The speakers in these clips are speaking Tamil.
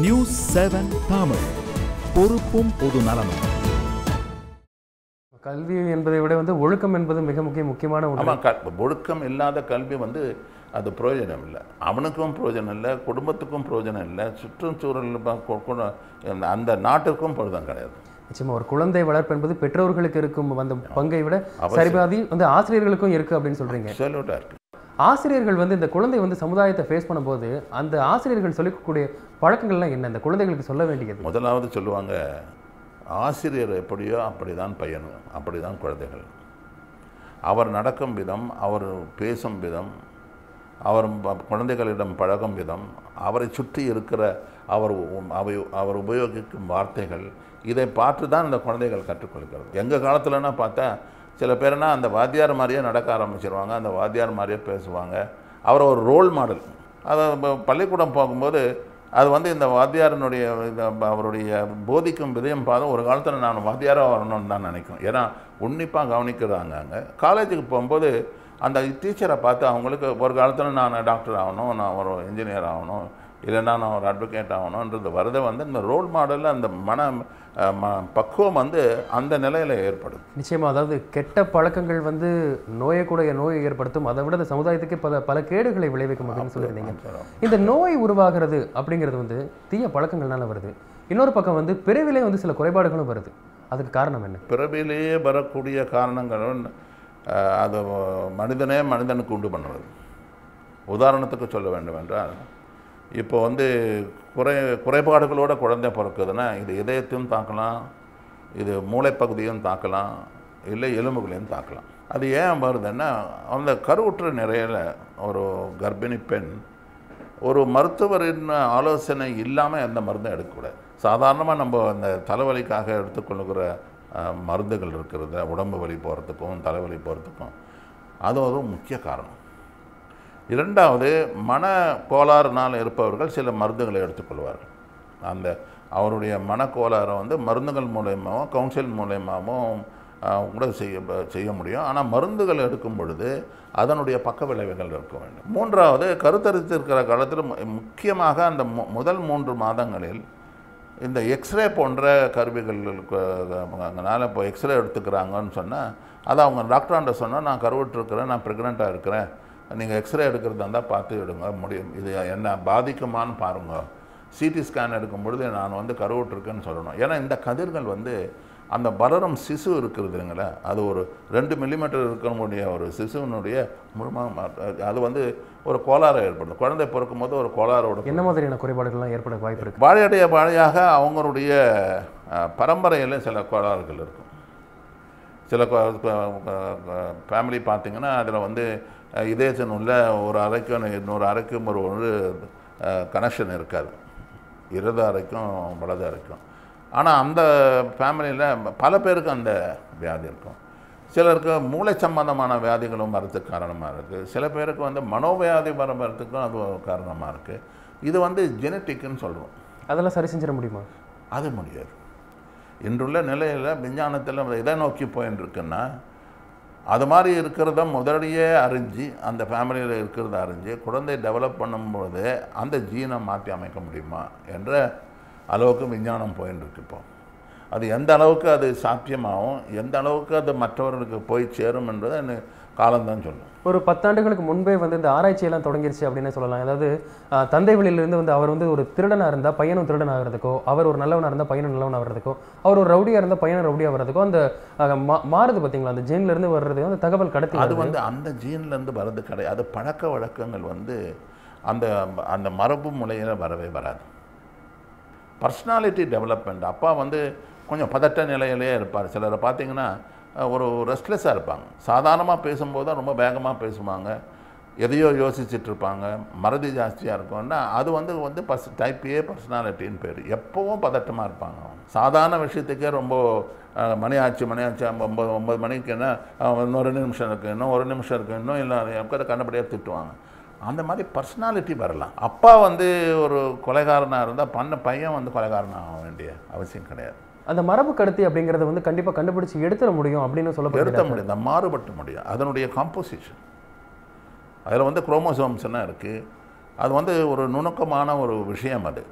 நியூஸ் செவன் தமிழ் பொறுப்பும் பொது நலமும் கல்வி என்பதை விட வந்து ஒழுக்கம் என்பது மிக முக்கிய முக்கியமான ஒன்று ஆமாம் க ஒழுக்கம் இல்லாத கல்வி வந்து அது பிரயோஜனம் இல்லை அவனுக்கும் பிரயோஜனம் இல்லை குடும்பத்துக்கும் பிரயோஜனம் இல்லை சுற்றுச்சூழல் ப- கொ- கொ- அந்த நாட்டிற்கும் பிரயோஜனம் கிடையாது நிச்சயமா ஒரு குழந்தை வளர்ப்பு என்பது பெற்றோர்களுக்கு இருக்கும் அந்த பங்கை விட அவசியம். சரிபாதி வந்து ஆசிரியர்களுக்கும் இருக்கு அப்படின்னு சொல்றீங்க செல்யூட்டாக இருக்குது ஆசிரியர்கள் வந்து இந்த குழந்தை வந்து சமுதாயத்தை ஃபேஸ் பண்ணும்போது அந்த ஆசிரியர்கள் சொல்லிக்கூடிய பழக்கங்கள்லாம் என்ன இந்த குழந்தைகளுக்கு சொல்ல வேண்டியது முதலாவது சொல்லுவாங்க ஆசிரியர் எப்படியோ அப்படிதான் பையனும் அப்படிதான் குழந்தைகள் அவர் நடக்கும் விதம் அவர் பேசும் விதம் அவர் ப- குழந்தைகளிடம் பழகும் விதம் அவரை சுற்றி இருக்கிற அவர் உ- அவை அவர் உபயோகிக்கும் வார்த்தைகள் இதை பார்த்து தான் இந்த குழந்தைகள் கற்றுக்கொள்கிறது எங்கள் காலத்துலன்னா பார்த்தா சில பேர்னா அந்த வாத்தியார் மாதிரியே நடக்க ஆரம்பிச்சிருவாங்க அந்த வாத்தியார் மாதிரியே பேசுவாங்க அவர் ஒரு ரோல் மாடல் அதை ப- பள்ளிக்கூடம் போகும்போது அது வந்து இந்த வாத்தியாரனுடைய இந்த ப- அவருடைய போதிக்கும் விதயம் பார்த்து ஒரு காலத்தில் நான் வாத்தியாராக வரணும்னு தான் நினைக்கும் ஏன்னா உன்னிப்பாக கவனிக்கிறாங்க அங்கே காலேஜுக்கு போகும்போது அந்த டீச்சரை பார்த்து அவங்களுக்கு ஒரு காலத்தில் நான் டாக்டர் ஆகணும் நான் ஒரு இன்ஜினியர் ஆகணும் இல்லைன்னா நான் ஒரு அட்வொகேட் ஆகணுன்றது வரதை வந்து இந்த ரோல் மாடலில் அந்த மன அஹ், ம பக்குவம் வந்து அந்த நிலையில் ஏற்படுது நிச்சயமா அதாவது கெட்ட பழக்கங்கள் வந்து நோயை கூட நோயை ஏற்படுத்தும் அதை விட இந்த சமுதாயத்துக்கு பல பல கேடுகளை விளைவிக்கும் அப்படின்னு சொல்லியிருந்தீங்க இந்த நோய் உருவாகிறது அப்படிங்கிறது வந்து தீய பழக்கங்கள்னால வருது இன்னொரு பக்கம் வந்து பிறவிலே வந்து சில குறைபாடுகளும் வருது அதுக்கு காரணம் என்ன பிறவிலேயே வரக்கூடிய காரணங்களும் அஹ், அது மனிதனே மனிதனுக்கு உண்டு பண்ணுவது உதாரணத்துக்கு சொல்ல வேண்டும் என்றால் இப்போ வந்து குறை குறைபாடுகளோட குழந்தை பிறக்குதுன்னா இது இதயத்தையும் தாக்கலாம் இது மூளைப்பகுதியும் தாக்கலாம் இல்லை எலும்புகளையும் தாக்கலாம் அது ஏன் வருதுன்னா அந்த கருவுற்ற நிறையில் ஒரு கர்ப்பிணி பெண் ஒரு மருத்துவரின் ஆலோசனை இல்லாமல் எந்த மருந்தும் எடுக்கக்கூடாது சாதாரணமாக நம்ம அந்த தலைவலிக்காக எடுத்துக்கொள்ளுகிற அஹ், மருந்துகள் இருக்கிறது உடம்பு வலி போகிறதுக்கும் தலைவலி போகிறதுக்கும் அது ஒரு முக்கிய காரணம் இரண்டாவது மன கோளாறுனால் இருப்பவர்கள் சில மருந்துகளை எடுத்துக்கொள்வார்கள் அந்த அவருடைய மனக்கோளாறை வந்து மருந்துகள் மூலயமாவும் கவுன்சில் மூலயமாவும் ஆஹ், கூட செய்ய செய்ய முடியும் ஆனால் மருந்துகள் எடுக்கும் பொழுது அதனுடைய பக்க விளைவுகள் இருக்க வேண்டும் மூன்றாவது கருத்தரித்திருக்கிற காலத்தில் மு- முக்கியமாக அந்த மு- முதல் மூன்று மாதங்களில் இந்த எக்ஸ்ரே போன்ற கருவிகளுக்குனால இப்போ எக்ஸ்ரே எடுத்துக்கிறாங்கன்னு சொன்னால் அதை அவங்க டாக்டராண்ட சொன்னால் நான் கருவுற்றிருக்கிறேன் நான் ப்ரெக்னெண்ட்டாக இருக்கிறேன் நீங்கள் எக்ஸ்ரே எடுக்கிறதா இருந்தால் பார்த்து எடுங்க முடியும் இது என்ன பாதிக்குமான்னு பாருங்க சிடி ஸ்கேன் எடுக்கும் பொழுது நான் வந்து கருவுற்றிருக்கேன்னு சொல்லணும் ஏன்னா இந்த கதிர்கள் வந்து அந்த வளரும் சிசு இருக்கிறது இல்லைங்களா அது ஒரு ரெண்டு மில்லிமீட்டர் இருக்கக்கூடிய ஒரு சிசுவினுடைய முழுமாக அது வந்து ஒரு கோளாறு ஏற்படுது குழந்தை பிறக்கும் போது ஒரு கோளாறோட என்ன மாதிரியான குறைபாடுகள்லாம் ஏற்பட வாய்ப்பு இருக்கு வாழையடைய வாழையாக அவங்களுடைய பரம்பரையில் சில கோளாறுகள் இருக்கும் சில ஃபேமிலி பார்த்தீங்கன்னா அதில் வந்து அஹ், இதயத்தின் உள்ள ஒரு அறைக்கும் இன்னொரு அறைக்கும் ஒரு ஒரு கனெக்ஷன் இருக்காது இடது அறைக்கும் வலது அறைக்கும் ஆனால் அந்த ஃபேமிலியில் பல பேருக்கு அந்த வியாதி இருக்கும் சிலருக்கு மூளை சம்பந்தமான வியாதிகளும் வரதுக்கு காரணமாக இருக்குது சில பேருக்கு வந்து மனோவியாதி வர வரத்துக்கும் அது ஒரு காரணமாக இருக்குது இது வந்து ஜெனட்டிக்னு சொல்கிறோம் அதெல்லாம் சரி செஞ்சிட முடியுமா அது முடியாது இன்றுள்ள நிலையில் விஞ்ஞானத்தில் எதை நோக்கி போயின்னு இருக்குன்னா அது மாதிரி இருக்கிறத முதலியே அறிஞ்சு அந்த ஃபேமிலியில் இருக்கிறத அறிஞ்சு குழந்தை டெவலப் பண்ணும்போது அந்த ஜீனை மாற்றி அமைக்க முடியுமா என்ற அளவுக்கு விஞ்ஞானம் போயின்னு இருக்கு இப்போ அது எந்த அளவுக்கு அது சாத்தியமாகும் எந்த அளவுக்கு அது மற்றவர்களுக்கு போய் சேரும் என்பதை இன்னும் காலம்தான் சொல்லும் ஒரு பத்தாண்டுகளுக்கு முன்பே வந்து இந்த ஆராய்ச்சியெல்லாம் தொடங்கிருச்சு அப்படின்னு சொல்லலாம் அதாவது ஆஹ், தந்தை வழியிலிருந்து வந்து அவர் வந்து ஒரு திருடனாக இருந்தால் பையனும் திருடன் ஆகிறதுக்கோ அவர் ஒரு நல்லவனாக இருந்தால் பையனும் நல்லவனாக வர்றதுக்கோ அவர் ஒரு ரவுடியாக இருந்தால் பையனும் ரவுடியாக வர்றதுக்கோ அந்த ஆஹ், மா- மாறுது பார்த்தீங்களா அந்த ஜெயின்ல இருந்து வர்றது அந்த தகவல் கடத்தி அது வருது. வந்து அந்த ஜீன்லேருந்து வர்றது கிடையாது அது பழக்க வழக்கங்கள் வந்து அந்த அந்த மரபு முறையில் வரவே வராது பர்சனாலிட்டி டெவலப்மெண்ட் அப்பா வந்து கொஞ்சம் பதட்ட நிலையிலே இருப்பார் சிலரை பார்த்தீங்கன்னா அஹ், ஒரு ரெஸ்ட்லெஸ்ஸாக இருப்பாங்க சாதாரணமாக பேசும்போது தான் ரொம்ப வேகமாக பேசுவாங்க எதையோ யோசிச்சுட்டு இருப்பாங்க மறதி ஜாஸ்தியாக இருக்கும்னா அது வந்து வந்து பர்ஸ் டைப் ஏ பர்சனாலிட்டின்னு பேர் எப்போவும் பதட்டமாக இருப்பாங்க அவங்க. சாதாரண விஷயத்துக்கே ரொம்ப அஹ், மணி ஆச்சு மணி ஆச்சு ஒம்பது ஒம்பது மணிக்கு என்ன அஹ், இன்னும் ரெண்டு நிமிஷம் இருக்குது இன்னும் ஒரு நிமிஷம் இருக்குது இன்னும் இல்லை எனக்கு கண்டபடியாக திட்டுவாங்க அந்த மாதிரி பர்சனாலிட்டி வரலாம் அப்பா வந்து ஒரு கொலைகாரனாக இருந்தால் பண்ண பையன் வந்து கொலைகாரனாக ஆக வேண்டிய அவசியம் கிடையாது அந்த மரபு கடத்தி அப்படிங்கறத வந்து கண்டிப்பா கண்டுபிடிச்சு எடுத்துட முடியும் அப்படின்னு எடுத்த சொல்லப்படுது முடியும் இந்த மாறுபட்டு முடியும் அதனுடைய காம்போசிஷன் அதில் வந்து குரோமோசோம்ஸ் எல்லாம் இருக்குது அது வந்து ஒரு நுணுக்கமான ஒரு விஷயம் அது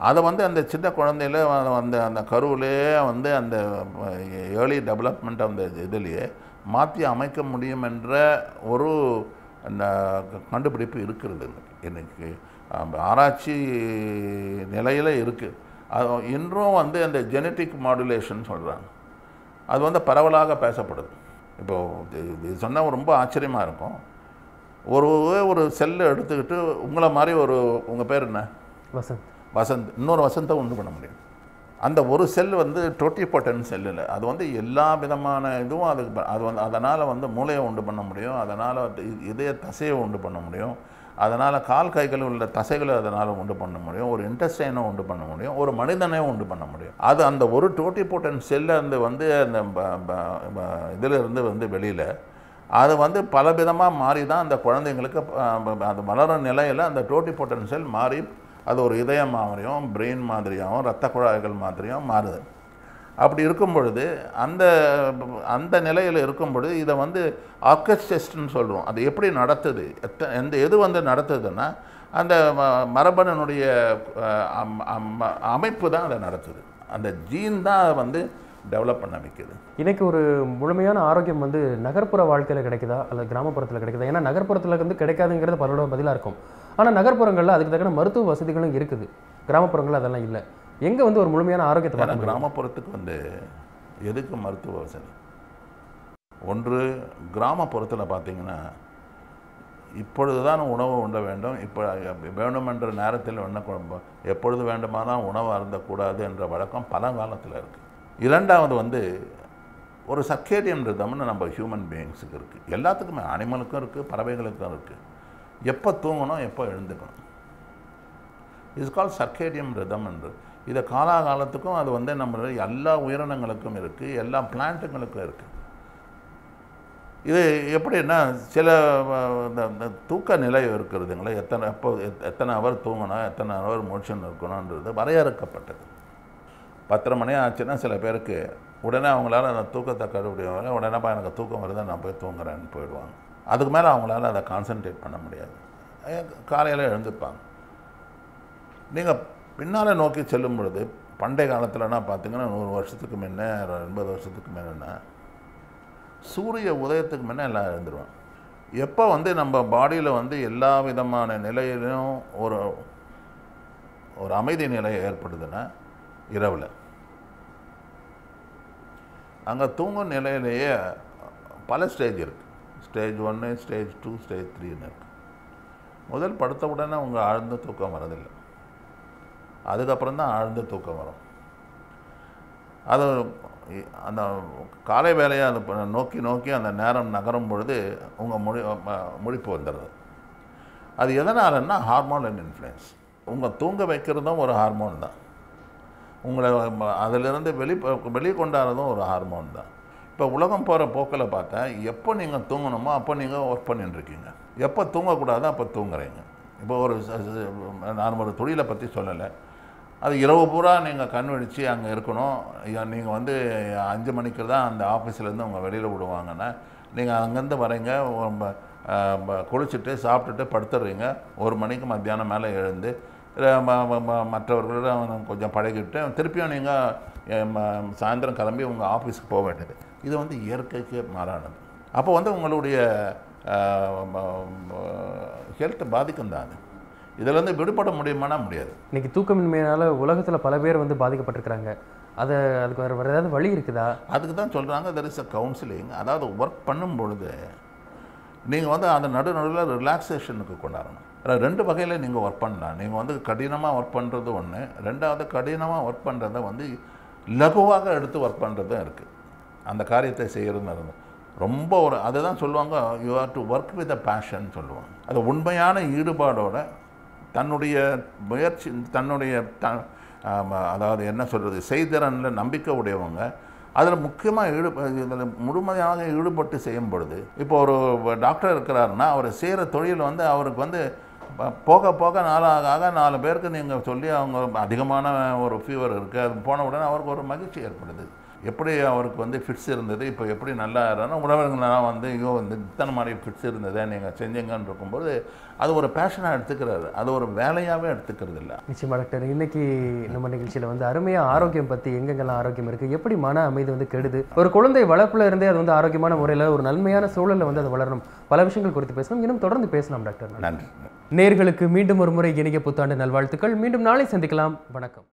அதை வந்து அந்த சின்ன குழந்தையில வ- அந்த அந்த கருவிலேயே வந்து அந்த ஏர்லி டெவலப்மெண்ட் அந்த இதுலேயே மாற்றி அமைக்க முடியும் என்ற ஒரு அந்த கண்டுபிடிப்பு இருக்கிறது இன்னைக்கு ஆம், ஆராய்ச்சி நிலையில் இருக்குது அது இன்றும் வந்து அந்த ஜெனட்டிக் மாடுலேஷன் சொல்கிறாங்க அது வந்து பரவலாக பேசப்படுது இப்போது இது சொன்னால் ரொம்ப ஆச்சரியமாக இருக்கும் ஒரு ஒரு செல்லை எடுத்துக்கிட்டு உங்களை மாதிரி ஒரு உங்கள் பேர் என்ன வசந்த் வசந்த் இன்னொரு வசந்தை உண்டு பண்ண முடியும் அந்த ஒரு செல் வந்து டோட்டிபோட்டன் செல் இல்லை அது வந்து எல்லா விதமான இதுவும் அதுக்கு ப- அது வந்து அதனால் வந்து மூளையை உண்டு பண்ண முடியும் அதனால் இதய தசையை உண்டு பண்ண முடியும் அதனால் கால் கைகள் உள்ள தசைகளை அதனால் உண்டு பண்ண முடியும் ஒரு இன்டெஸ்டைனை உண்டு பண்ண முடியும் ஒரு மனிதனையும் உண்டு பண்ண முடியும் அது அந்த ஒரு டோட்டிபோட்டன் செல்லை அந்த வந்து அந்த ப- ப- ப- இதுல இருந்து வந்து வெளியில் அது வந்து பல விதமாக மாறி தான் அந்த குழந்தைங்களுக்கு அஹ், ப- அது வளரும் நிலையில் அந்த டோட்டிபோட்டன் செல் மாறி அது ஒரு இதயம் மாதிரியும் பிரெயின் மாதிரியாகவும் ரத்த குழாய்கள் மாதிரியும் மாறுது அப்படி இருக்கும் பொழுது அந்த அந்த நிலையில் இருக்கும் பொழுது இதை வந்து ஆர்கஸ்டெஸ்ட்னு சொல்கிறோம் அது எப்படி நடத்துது எத்த எந்த எது வந்து நடத்துதுன்னா அந்த ம- மரபணுனுடைய அஹ், அம்- அம்- அமைப்பு தான் அதை நடத்துது அந்த ஜீன் தான் அதை வந்து டெவலப் பண்ண வைக்குது இன்னைக்கு ஒரு முழுமையான ஆரோக்கியம் வந்து நகர்ப்புற வாழ்க்கையில் கிடைக்குதா அல்லது கிராமப்புறத்தில் கிடைக்குதா ஏன்னா நகர்ப்புறத்தில் வந்து கிடைக்காதுங்கிறது பலரோட பதிலாக இருக்கும் ஆனால் நகர்ப்புறங்களில் அதுக்கு தக்கன மருத்துவ வசதிகளும் இருக்குது கிராமப்புறங்களில் அதெல்லாம் இல்லை எங்கே வந்து ஒரு முழுமையான ஆரோக்கியத்தை ஏன்னா பார்க்க முடியும் கிராமப்புறத்துக்கு வந்து எதுக்கு மருத்துவ வசதி ஒன்று கிராமப்புறத்தில் பார்த்தீங்கன்னா இப்பொழுது தான் உணவு உண்ண வேண்டும் இப்போ வேண்டும் என்ற நேரத்தில் உண்ண கு- எப்பொழுது வேண்டுமானால் உணவு அருந்தக்கூடாது என்ற வழக்கம் பல காலத்தில் இருக்குது இரண்டாவது வந்து ஒரு சர்க்கேடியன் ரிதம்னு நம்ம ஹியூமன் பீயிங்ஸுக்கு இருக்குது எல்லாத்துக்குமே அனிமலுக்கும் இருக்குது பறவைகளுக்கும் இருக்குது எப்போ தூங்கணும் எப்போ எழுந்துக்கணும் இஸ் கால் சர்க்கேடியம் ரிதம் என்று இதை காலாகாலத்துக்கும் அது வந்து நம்ம எல்லா உயிரினங்களுக்கும் இருக்குது எல்லா பிளான்ட்டுங்களுக்கும் இருக்குது இது எப்படின்னா சில அஹ், இந்த இந்த தூக்க நிலை இருக்கிறதுங்களே எத்தனை எப்போ எத்- எத்தனை அவர் தூங்கணும் எத்தனை அவர் மோஷன் இருக்கணுன்றது வரையறுக்கப்பட்டது பத்தரை மணி ஆச்சுன்னா சில பேருக்கு உடனே அவங்களால அந்த தூக்கத்தை கண்டுபிடிவாங்க உடனேப்பா எனக்கு தூக்கம் வருது நான் போய் தூங்குறேன்னு போயிடுவாங்க அதுக்கு மேலே அவங்களால அதை கான்சென்ட்ரேட் பண்ண முடியாது காலையில் எழுந்துப்பாங்க நீங்கள் பின்னால் நோக்கி செல்லும் பொழுது பண்டைய காலத்துலனா பார்த்தீங்கன்னா நூறு வருஷத்துக்கு முன்ன எண்பது வருஷத்துக்கு முன்னா சூரிய உதயத்துக்கு முன்ன எல்லாம் எழுந்துருவாங்க எப்போ வந்து நம்ம பாடியில் வந்து எல்லா விதமான நிலையிலும் ஒரு ஒரு அமைதி நிலை ஏற்படுதுன்னா இரவில் அங்கே தூங்கும் நிலையிலேயே பல ஸ்டேஜ் இருக்குது ஸ்டேஜ் ஒன்று ஸ்டேஜ் டூ ஸ்டேஜ் த்ரீன்னு இருக்குது முதல் படுத்த உடனே உங்கள் ஆழ்ந்த தூக்கம் வரதில்லை அதுக்கப்புறம் தான் ஆழ்ந்த தூக்கம் வரும் அது இ- அந்த காலை வேலையை அது ப- நோக்கி நோக்கி அந்த நேரம் நகரும் பொழுது உங்கள் மொழி ம- முழிப்பு வந்துடுது அது எதனாலன்னா ஹார்மோன் அண்ட் இன்ஃப்ளூயன்ஸ் உங்கள் தூங்க வைக்கிறதும் ஒரு ஹார்மோன் தான் உங்களை ம- அதிலிருந்து வெளி வெளியே கொண்டாடுறதும் ஒரு ஹார்மோன் தான் இப்போ உலகம் போகிற போக்கில் பார்த்தா எப்போ நீங்கள் தூங்கணுமோ அப்போ நீங்கள் ஒர்க் பண்ணிட்டு இருக்கீங்க எப்போ தூங்கக்கூடாதோ அப்போ தூங்குறீங்க இப்போ ஒரு ச- ச- நான் ஒரு தொழிலை பற்றி சொல்லலை அது இரவு பூரா நீங்கள் கண் விழிச்சு அங்கே இருக்கணும் நீங்கள் வந்து அஞ்சு மணிக்கு தான் அந்த ஆஃபீஸ்லேருந்து உங்கள் வெளியில் விடுவாங்கன்னா நீங்கள் அங்கேருந்து வரீங்க ஒரு ம- அஹ் ம- குளிச்சுட்டு சாப்பிட்டுட்டு படுத்துடுறீங்க ஒரு மணிக்கு மத்தியானம் மேலே எழுந்து அஹ் ம- ம- ம- மற்றவர்களிடம் கொஞ்சம் பழகிட்டு திருப்பியும் நீங்கள் சாயந்தரம் கிளம்பி உங்கள் ஆஃபீஸ்க்கு போக வேண்டியது இது வந்து இயற்கைக்கு மாறானது அப்போ வந்து உங்களுடைய ஹெல்த் பாதிக்கும் தான் அது இதிலேருந்து விடுபட முடியுமானா முடியாது இன்னைக்கு தூக்கமின்மையினால உலகத்தில் பல பேர் வந்து பாதிக்கப்பட்டிருக்கிறாங்க அதை அதுக்கு வேறு வேறு ஏதாவது வழி இருக்குதா அதுக்கு தான் சொல்கிறாங்க தெர் இஸ் அ கவுன்சிலிங் அதாவது ஒர்க் பண்ணும் பொழுது நீங்கள் வந்து அந்த நடு நடுவில் ரிலாக்ஸேஷனுக்கு கொண்டாடணும் அதாவது ரெண்டு வகையில் நீங்கள் ஒர்க் பண்ணலாம் நீங்கள் வந்து கடினமாக ஒர்க் பண்ணுறது ஒன்று ரெண்டாவது கடினமாக ஒர்க் பண்ணுறத வந்து லகுவாக எடுத்து ஒர்க் பண்ணுறதும் இருக்குது அந்த காரியத்தை செய்கிறது ரொம்ப ஒரு அதுதான் சொல்லுவாங்க you have to work with a passion சொல்லுவாங்க அது உண்மையான ஈடுபாடோட தன்னுடைய முயற்சி தன்னுடைய த ஆமா, அதாவது என்ன சொல்கிறது செய்திறனில் நம்பிக்கை உடையவங்க அதில் முக்கியமாக ஈடு இதில் முழுமையாக ஈடுபட்டு செய்யும் பொழுது இப்போ ஒரு டாக்டர் இருக்கிறாருன்னா அவர் செய்கிற தொழில் வந்து அவருக்கு வந்து ப- போக போக நாளாக ஆக நாலு பேருக்கு நீங்கள் சொல்லி அவங்க அதிகமான ஒரு ஃபீவர் இருக்குது அது போன உடனே அவருக்கு ஒரு மகிழ்ச்சி ஏற்படுது எப்படி அவருக்கு வந்து ஃபிட்ஸ் இருந்தது இப்போ எப்படி நல்லா இருந்தாலும் உணவர்கள்லாம் வந்து ஐயோ இந்த இத்தனை மாதிரி ஃபிட்ஸ் இருந்ததை நீங்கள் செஞ்சீங்கன்னு இருக்கும்போது அது ஒரு பேஷனாக எடுத்துக்கிறாரு அது ஒரு வேலையாகவே எடுத்துக்கிறது இல்லை நிச்சயமா டாக்டர் இன்னைக்கு நம்ம நிகழ்ச்சியில் வந்து அருமையாக ஆரோக்கியம் பற்றி எங்கெங்கெல்லாம் ஆரோக்கியம் இருக்குது எப்படி மன அமைதி வந்து கெடுது ஒரு குழந்தை வளர்ப்புல இருந்தே அது வந்து ஆரோக்கியமான முறையில் ஒரு நன்மையான சூழலில் வந்து அது வளரணும் பல விஷயங்கள் குறித்து பேசணும் இன்னும் தொடர்ந்து பேசலாம் டாக்டர் நன்றி நேர்களுக்கு மீண்டும் ஒரு முறை இனிய புத்தாண்டு நல்வாழ்த்துக்கள் மீண்டும் நாளை சந்திக்கலாம் வணக்கம்